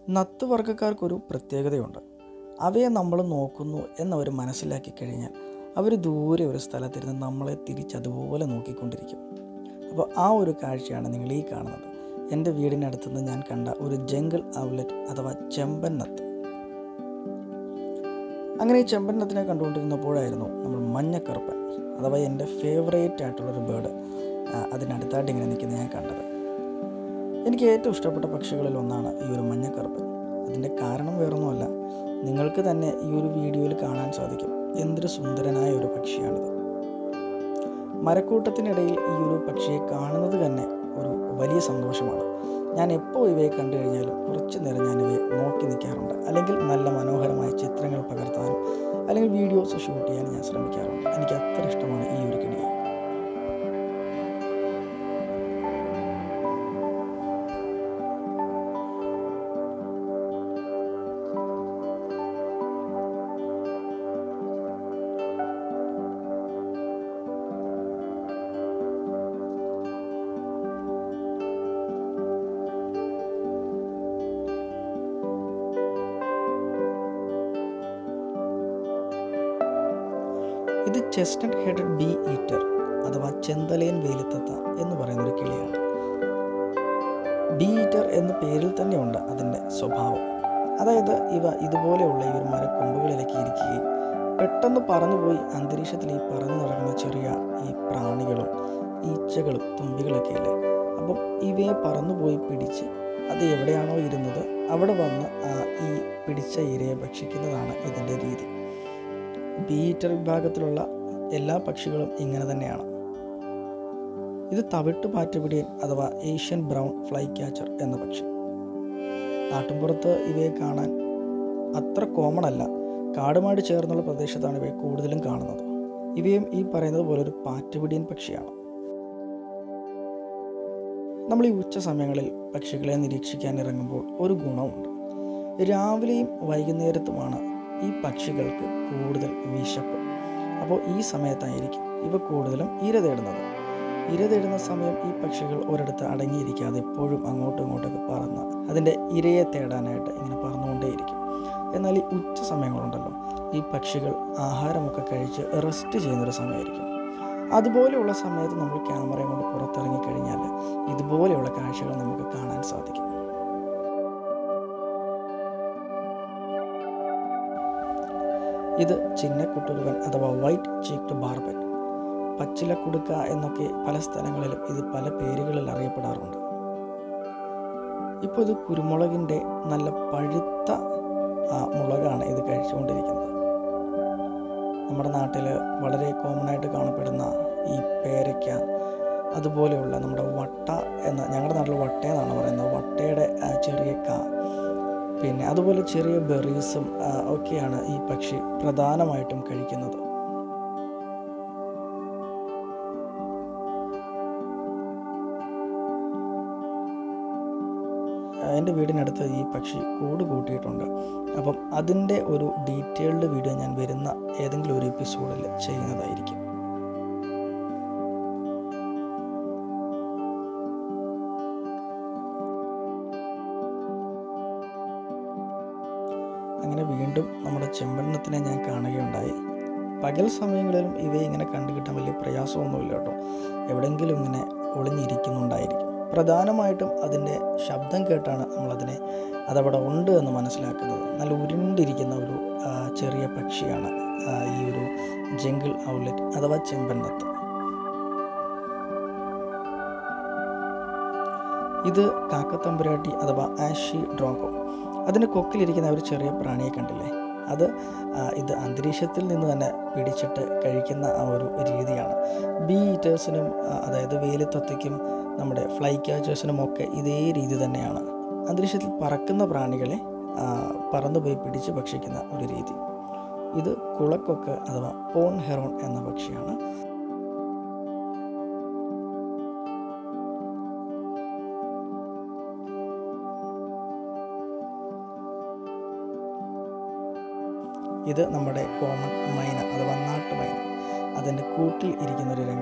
നത്ത് വർഗ്ഗക്കാർക്കൊരു പ്രത്യേകതയുണ്ട് അവയെ നമ്മൾ നോക്കുന്നു എന്നവർ മനസ്സിലാക്കി കഴിഞ്ഞാൽ അവർ ദൂരെ ഒരു സ്ഥലത്തിരുന്ന് നമ്മളെ തിരിച്ചതുപോലെ നോക്കിക്കൊണ്ടിരിക്കും അപ്പോൾ ആ ഒരു കാഴ്ചയാണ് നിങ്ങൾ ഈ കാണുന്നത് എൻ്റെ വീടിനടുത്തുനിന്ന് ഞാൻ കണ്ട ഒരു ജംഗിൾ ഔലറ്റ് അഥവാ ചെമ്പൻ നത്ത് അങ്ങനെ ഈ ചെമ്പൻ നത്തിനെ കണ്ടുകൊണ്ടിരുന്നപ്പോഴായിരുന്നു നമ്മൾ മഞ്ഞക്കറുപ്പൻ അഥവാ എൻ്റെ ഫേവറേറ്റ് ആയിട്ടുള്ളൊരു ബേർഡ് അതിനടുത്തായിട്ട് ഇങ്ങനെ നിൽക്കുന്നത് ഞാൻ കണ്ടത് എനിക്ക് ഏറ്റവും ഇഷ്ടപ്പെട്ട പക്ഷികളിൽ ഒന്നാണ് ഈ ഒരു മഞ്ഞക്കറുപ്പൻ അതിൻ്റെ കാരണം വേറൊന്നുമല്ല നിങ്ങൾക്ക് തന്നെ ഈ ഒരു വീഡിയോയിൽ കാണാൻ സാധിക്കും എന്തൊരു സുന്ദരനായ ഒരു പക്ഷിയാണിത് മരക്കൂട്ടത്തിനിടയിൽ ഈ ഒരു പക്ഷിയെ കാണുന്നത് തന്നെ ഒരു വലിയ സന്തോഷമാണ് ഞാൻ എപ്പോൾ ഇവയെ കണ്ടു കഴിഞ്ഞാലും കുറച്ച് നേരം ഞാൻ ഇവയെ നോക്കി നിൽക്കാറുണ്ട് അല്ലെങ്കിൽ നല്ല മനോഹരമായ ചിത്രങ്ങൾ പകർത്താനും അല്ലെങ്കിൽ വീഡിയോസ് ഷൂട്ട് ചെയ്യാനും ഞാൻ ശ്രമിക്കാറുണ്ട് എനിക്ക് അത്ര ഇഷ്ടമാണ് ഈ ഒരു കിളിയെ ഇത് ചെസ്റ്റഡ് ഹെഡഡ് ബി ഈറ്റർ അഥവാ ചെന്തലേൻ വേലിത്തത്ത എന്ന് പറയുന്ന ഒരു കിളിയാണ് ബി ഈറ്റർ എന്ന പേരിൽ തന്നെയുണ്ട് അതിൻ്റെ സ്വഭാവം അതായത് ഇവ ഇതുപോലെയുള്ള ഈ ഒരു മരക്കൊമ്പുകളിലേക്ക് ഇരിക്കുകയും പെട്ടെന്ന് പറന്നുപോയി അന്തരീക്ഷത്തിൽ ഈ പറന്നു നടക്കുന്ന ചെറിയ ഈ പ്രാണികളും ഈച്ചകളും തുമ്പികളൊക്കെ ഇല്ലേ അപ്പം ഇവയെ പറന്നുപോയി പിടിച്ച് അത് എവിടെയാണോ ഇരുന്നത് അവിടെ വന്ന് ആ ഈ പിടിച്ച ഇരയെ ഭക്ഷിക്കുന്നതാണ് ഇതിൻ്റെ രീതി ബീറ്റർ വിഭാഗത്തിലുള്ള എല്ലാ പക്ഷികളും ഇങ്ങനെ തന്നെയാണ് ഇത് തവിട്ട് പാറ്റപിടിയൻ അഥവാ ഏഷ്യൻ ബ്രൗൺ ഫ്ലൈ ക്യാച്ചർ എന്ന പക്ഷി നാട്ടിൻപുറത്ത് ഇവയെ കാണാൻ അത്ര കോമൺ അല്ല കാടുമായിട്ട് ചേർന്നുള്ള പ്രദേശത്താണ് ഇവയെ കൂടുതലും കാണുന്നത് ഇവയും ഈ പറയുന്നത് പോലെ ഒരു പാറ്റപിടിയൻ പക്ഷിയാണ് നമ്മൾ ഈ ഉച്ച സമയങ്ങളിൽ പക്ഷികളെ നിരീക്ഷിക്കാൻ ഇറങ്ങുമ്പോൾ ഒരു ഗുണമുണ്ട് രാവിലെയും വൈകുന്നേരത്തുമാണ് ഈ പക്ഷികൾക്ക് കൂടുതൽ വിശപ്പ് അപ്പോൾ ഈ സമയത്തായിരിക്കും ഇവ കൂടുതലും ഇര തേടുന്നത് ഇര തേടുന്ന സമയം ഈ പക്ഷികൾ ഒരിടത്ത് അടങ്ങിയിരിക്കാതെ എപ്പോഴും അങ്ങോട്ടും ഇങ്ങോട്ടൊക്കെ പറന്ന് അതിൻ്റെ ഇരയെ തേടാനായിട്ട് ഇങ്ങനെ പറന്നുകൊണ്ടേയിരിക്കും എന്നാൽ ഈ ഉച്ച സമയങ്ങളുണ്ടല്ലോ ഈ പക്ഷികൾ ആഹാരമൊക്കെ കഴിച്ച് റെസ്റ്റ് ചെയ്യുന്നൊരു സമയമായിരിക്കും അതുപോലെയുള്ള സമയത്ത് നമ്മൾ ക്യാമറയും കൊണ്ട് പുറത്തിറങ്ങി കഴിഞ്ഞാൽ ഇതുപോലെയുള്ള കാഴ്ചകൾ നമുക്ക് കാണാൻ സാധിക്കും ഇത് ചിന്നക്കുട്ടുരുവൻ അഥവാ വൈറ്റ് ചീക്ഡ് ബാർബൻ പച്ചിലക്കുടുക്ക എന്നൊക്കെ പല സ്ഥലങ്ങളിലും ഇത് പല പേരുകളിൽ അറിയപ്പെടാറുണ്ട് ഇപ്പോൾ ഇത് കുരുമുളകിൻ്റെ നല്ല പഴുത്ത ആ, മുളകാണ് ഇത് കഴിച്ചുകൊണ്ടിരിക്കുന്നത് നമ്മുടെ നാട്ടിൽ വളരെ കോമൺ ആയിട്ട് കാണപ്പെടുന്ന ഈ പേരയ്ക്ക അതുപോലെയുള്ള നമ്മുടെ വട്ട എന്ന ഞങ്ങളുടെ നാട്ടിൽ വട്ട എന്നാണ് പറയുന്നത് വട്ടയുടെ ആ, ചെറിയ കാ പിന്നെ അതുപോലെ ചെറിയ ബെറീസും ആ, ഒക്കെയാണ് ഈ പക്ഷി പ്രധാനമായിട്ടും കഴിക്കുന്നത് ആ, എൻ്റെ വീടിനടുത്ത് ഈ പക്ഷി കൂട് കൂട്ടിയിട്ടുണ്ട് അപ്പം അതിൻ്റെ ഒരു ഡീറ്റെയിൽഡ് വീഡിയോ ഞാൻ വരുന്ന ഏതെങ്കിലും ഒരു എപ്പിസോഡിൽ ചെയ്യുന്നതായിരിക്കും അങ്ങനെ വീണ്ടും നമ്മുടെ ചെമ്പണ്ണത്തിനെ ഞാൻ കാണുകയുണ്ടായി പകൽ സമയങ്ങളിലും ഇവയെ ഇങ്ങനെ കണ്ടു കിട്ടാൻ വലിയ പ്രയാസമൊന്നുമില്ല കേട്ടോ എവിടെയെങ്കിലും ഇങ്ങനെ ഒളിഞ്ഞിരിക്കുന്നുണ്ടായിരിക്കും പ്രധാനമായിട്ടും അതിൻ്റെ ശബ്ദം കേട്ടാണ് നമ്മളതിനെ അതവിടെ ഉണ്ട് എന്ന് മനസ്സിലാക്കുന്നത് നല്ല ഉരുണ്ടിരിക്കുന്ന ഒരു ആ, ചെറിയ പക്ഷിയാണ് ആ, ഈ ഒരു ജംഗിൾ ഔലറ്റ് അഥവാ ചെമ്പന്നത്ത് ഇത് കാക്കത്തമ്പുരാട്ടി അഥവാ ആഷി ഡ്രോങ്കോ അതിൻ്റെ കൊക്കിലിരിക്കുന്ന ഒരു ചെറിയ പ്രാണിയെ കണ്ടില്ലേ അത് ആ, ഇത് അന്തരീക്ഷത്തിൽ നിന്ന് തന്നെ പിടിച്ചിട്ട് കഴിക്കുന്ന ആ ഒരു രീതിയാണ് ബി ഈറ്റേഴ്സിനും ആ, അതായത് വേലിത്തൊത്തയ്ക്കും നമ്മുടെ ഫ്ലൈ ക്യാച്ചേഴ്സിനും ഒക്കെ ഇതേ രീതി തന്നെയാണ് അന്തരീക്ഷത്തിൽ പറക്കുന്ന പ്രാണികളെ ആ, പറന്നുപോയി പിടിച്ച് ഭക്ഷിക്കുന്ന ഒരു രീതി ഇത് കുളക്കൊക്ക് അഥവാ പോൺ ഹെറോൺ എന്ന പക്ഷിയാണ് ഇത് നമ്മുടെ കോമൺ മൈന അഥവാ നാട്ടുമൈന അതിൻ്റെ കൂട്ടിൽ ഇരിക്കുന്ന ഒരു രംഗം